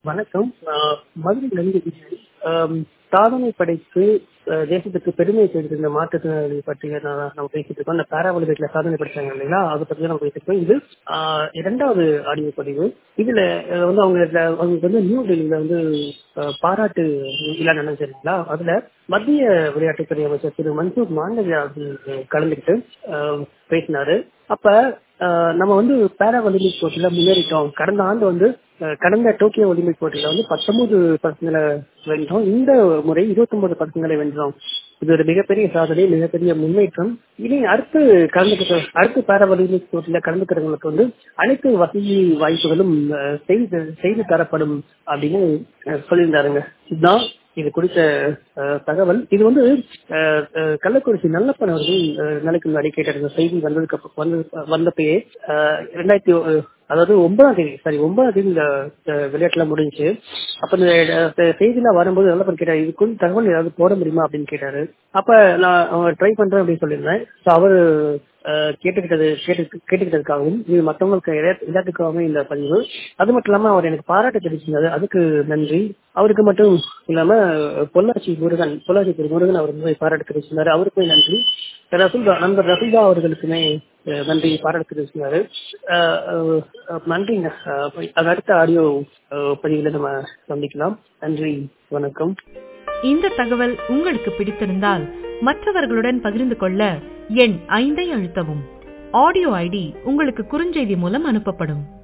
வணக்கம் ஆஹ் மதுரையிலிருந்து விஜய் ஆம், சாதனை படைத்து ஆஹ் தேசத்துக்கு பெருமை சேர்ந்த மாற்றுத்திறனாளி பற்றி நான் நம்ம பேசிட்டு இருக்கோம் இந்த பேரா ஒலிம்பிக்ல சாதனை படைச்சாங்க இல்லைங்களா அதை பத்தி தான் நம்ம பேசிட்டு இருக்கோம் இது ஆஹ் இரண்டாவது ஆடியோ பதிவு இதுல ஆஹ் வந்து அவங்க இதுல அவங்களுக்கு வந்து நியூ டெல்லியில வந்து ஆஹ் பாராட்டு விழா நடந்துச்சுங்களா அதுல மத்திய விளையாட்டுத்துறை அமைச்சர் திரு மன்சூர் மாண்டவியா அவர்கள் கலந்துக்கிட்டு ஆஹ் பேசினாரு அப்ப ஆஹ் நம்ம வந்து பேரா ஒலிம்பிக் போட்டியில முன்னேறிட்டோம் கடந்த ஆண்டு வந்து ஆஹ் கடந்த டோக்கியோ ஒலிம்பிக் போட்டியில வந்து பத்தொன்பது பதக்கங்களை வென்றோம் இந்த முறை இருபத்தொன்பது பதக்கங்களை வென்றோம் இது ஒரு மிகப்பெரிய சாதனை மிகப்பெரிய முன்னேற்றம் இனி அடுத்து கலந்துக்கிற அடுத்து பேரா ஒலிம்பிக் போட்டியில கலந்துக்கிறவங்களுக்கு வந்து அனைத்து வசதி வாய்ப்புகளும் ஆஹ் செய்து செய்து தரப்படும் அப்படின்னு ஆஹ் சொல்லியிருந்தாருங்க இதுதான் இது குறித்த அஹ், தகவல் இது வந்து அஹ், அஹ், கள்ளக்குறிச்சி நல்லப்பன் அவர்கள் அஹ், நாளைக்கு முன்னாடி கேட்ட இந்த செய்தி வந்ததுக்கு அப்புறம் வந்து வந்தப்பயே அஹ், ரெண்டாயிரத்தி ஒ- அதாவது ஒன்பதாம் தேதி சாரி ஒன்பதாம் தேதி இந்த அஹ், விளையாட்டுலாம் முடிஞ்சு அப்ப இந்த அஹ், செய்திலாம் வரும்போது நல்லப்பன் கேட்டார் இதுக்குள்ள தகவல் ஏதாவது போட முடியுமா அப்படின்னு கேட்டாரு அப்ப நான் ட்ரை பண்றேன் அப்படின்னு சொல்லியிருந்தேன் ஸோ அவரு அஹ், கேட்டுக்கிட்டது கேட்டு கேட்டுக்கிட்டதுக்காகவும் இது மற்றவங்களுக்கு எல்லா- எல்லாத்துக்காகவும் இந்த பதிவு அது மட்டும் இல்லாம அவர் எனக்கு பாராட்டு தெரிவிச்சிருந்தாரு அதுக்கு நன்றி அவருக்கு மட்டும் இல்லாம பொள்ளாச்சி முருகன் பொள்ளாச்சி திரு முருகன் அவர் வந்து பாராட்டு தெரிவிச்சிருந்தாரு அவருக்குமே நன்றி ரசுல்தா நண்பர் ரசுல்தா அவர்களுக்குமே அஹ், நன்றி பாராட்டு தெரிவிச்சிருந்தாரு அஹ், அஹ், நன்றிங்க அஹ், அது அடுத்த ஆடியோ பதிவுல நம்ம சந்திக்கலாம் நன்றி வணக்கம் இந்த தகவல் உங்களுக்கு பிடித்திருந்தால் மற்றவர்களுடன் பகிர்ந்து கொள்ள எண் ஐந்தை அழுத்தவும் ஆடியோ ஐடி உங்களுக்கு குறுஞ்செய்தி மூலம் அனுப்பப்படும்